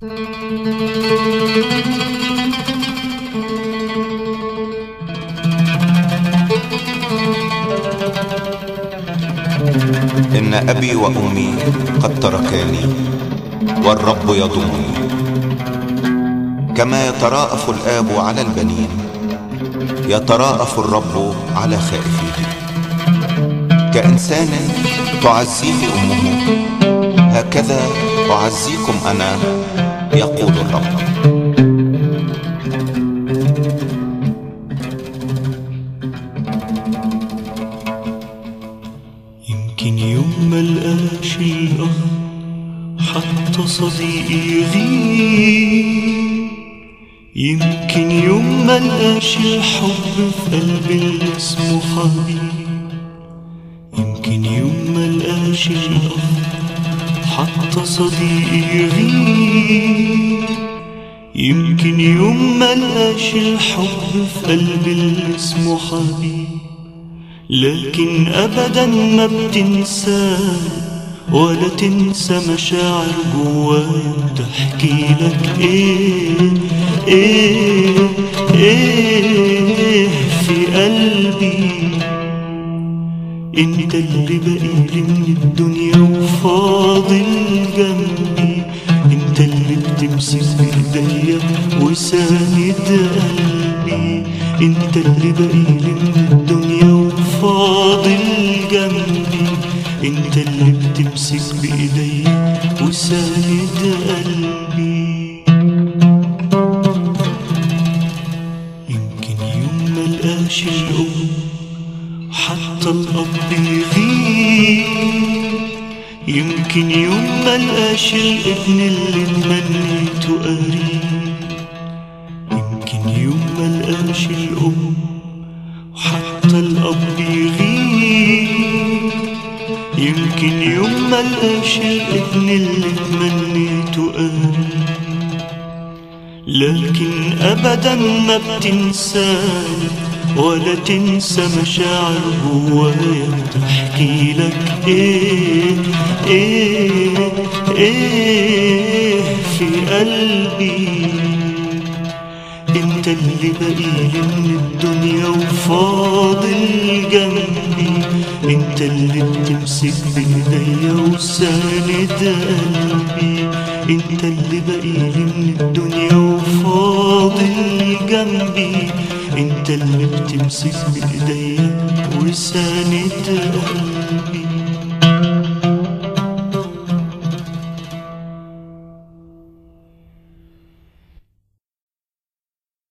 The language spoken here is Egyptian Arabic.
إن أبي وأمي قد تركاني والرب يضمني كما يتراءف الآب على البنين يتراءف الرب على خائفيه كإنسان تعزيه أمه هكذا أعزيكم أنا يقول الرب يمكن يوم ما لقاش الأرض حتى صديقي يغيب يمكن يوم ما لقاش الحب في قلبي اللي اسمه حبيب يمكن يوم ما لقاش الأرض حتى صديقي يغيب يمكن يوم ما لقاش الحب في قلبي اللي اسمه حبيب لكن ابدا ما بتنسى ولا تنسى مشاعر جوايا بتحكي لك ايه ايه ايه في قلبي انت اللي بقيلي من الدنيا وفاضل جنبي انت اللي بتمسك بايديا وساند قلبي انت اللي بقيلي من الدنيا وفاضل جنبي انت اللي بتمسك بايديا وساند قلبي يمكن يوم ما لقاش الام حتى الأب يغيب يمكن يوم ما لقاش الابن اللي تمنيته قريب يمكن يوم ما لقاش الأم وحتى الأب يغيب يمكن يوم ما لقاش الابن اللي تمنيته قريب لكن أبدا ما بتنساني ولا تنسى مشاعر جوايا بتحكي لك ايه ايه ايه في قلبي انت اللي بقيلي من الدنيا وفاضل جنبي انت اللي بتمسك بايديا وساند قلبي انت اللي بقيلي من الدنيا وفاضل جنبي انت اللي بتمسك بايديا وساند قلبي